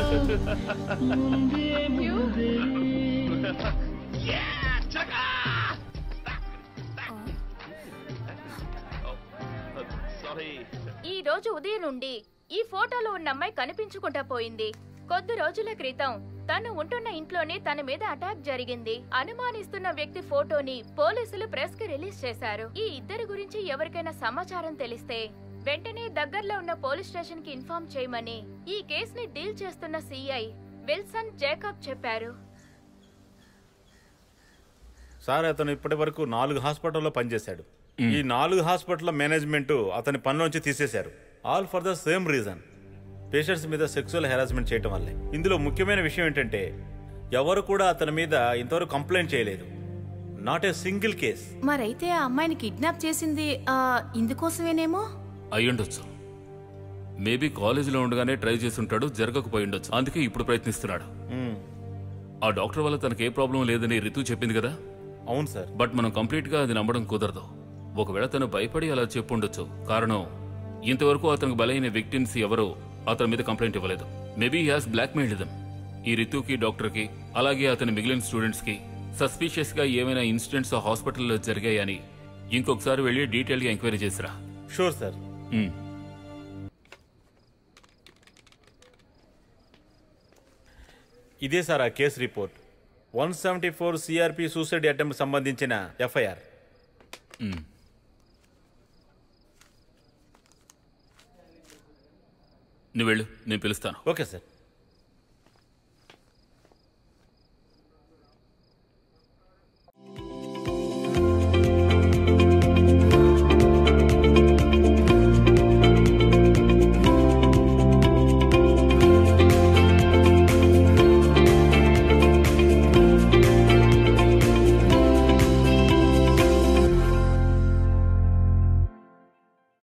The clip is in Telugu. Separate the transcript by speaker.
Speaker 1: సారీ
Speaker 2: ఈ రోజు ఉదయం నుండి ఈ ఫోటోలో ఉన్న అమ్మాయి కనిపించుకుంటా పోయింది కొద్ది రోజుల క్రితం తను ఉంటున్న ఇంట్లోనే తన మీద అటాక్ జరిగింది అనుమానిస్తున్న వ్యక్తి ఫోటోని పోలీసులు ప్రెస్ కి రిలీజ్ చేశారు ఈ ఇద్దరి గురించి ఎవరికైనా సమాచారం తెలిస్తే వెంటనే దగ్గరలో ఉన్న పోలీస్ స్టేషన్ కి ఇన్ఫార్మ్ చేయమని ఈ కేసుని డీల్ చేస్తున్న సిఐ విల్సన్ జేకబ్ చెప్పారు
Speaker 3: సార్ అతను ఇప్పటి వరకు నాలుగు హాస్పిటల్లో పనిచేశాడు ఈ నాలుగు హాస్పిటల్ మేనేజ్మెంట్ అతని పనిలోంచి తీసేశారు all for the same reason patients మీద సెక్సువల్ హెరాస్మెంట్ చేయటం వల్లే ఇందులో ముఖ్యమైన విషయం ఏంటంటే ఎవరు కూడా అతని మీద ఇంతవరకు కంప్లైంట్ చేయలేదు నాట్ ఏ సింగిల్ కేస్
Speaker 4: మరైతే ఆ అమ్మాయిని కిడ్నాప్ చేసింది ఆ, ఇందుకోసమేనేమో
Speaker 5: అయ్యుండొచ్చు మేబీ కాలేజీలో ఉండగానే ట్రై చేస్తుంటాడు జరగకపోయి ఉండొచ్చు అందుకే ఇప్పుడు ప్రయత్నిస్తున్నాడు ఆ డాక్టర్ వల్ల తనకి ఏ ప్రాబ్లం లేదని రితు చెప్పింది కదా
Speaker 3: అవును సార్
Speaker 5: బట్ మనం కంప్లీట్ గా అది నమ్మడం కుదరదు ఒకవేళ తను భయపడి అలా చెప్పుండొచ్చు కారణం ఇంతవరకు అతనికి బలైన విక్టిమ్స్ ఎవరో అతని మీద కంప్లైంట్ ఇవ్వలేదు మేబీ హ్యాస్ బ్లాక్ మెయిల్డ్ ఈ రితుకి డాక్టర్ కి అలాగే అతని మిగిలిన స్టూడెంట్స్ కి సస్పీషియస్ గా ఏమైనా ఇన్సిడెంట్స్ ఆ హాస్పిటల్లో జరిగాయని ఇంకొకసారి వెళ్ళి డీటెయిల్ గా ఎంక్వైరీ చేసిరా
Speaker 3: షూర్ సార్
Speaker 5: మ్మ్.
Speaker 3: ఇదే సార్ ఆ కేసు report one seventy four CRP suicide attempt సంబంధించిన ఎఫ్ఐఆర్
Speaker 5: మ్మ్. నువ్వు వెళ్ళు నేను పిలుస్తాను
Speaker 3: ఓకే సార్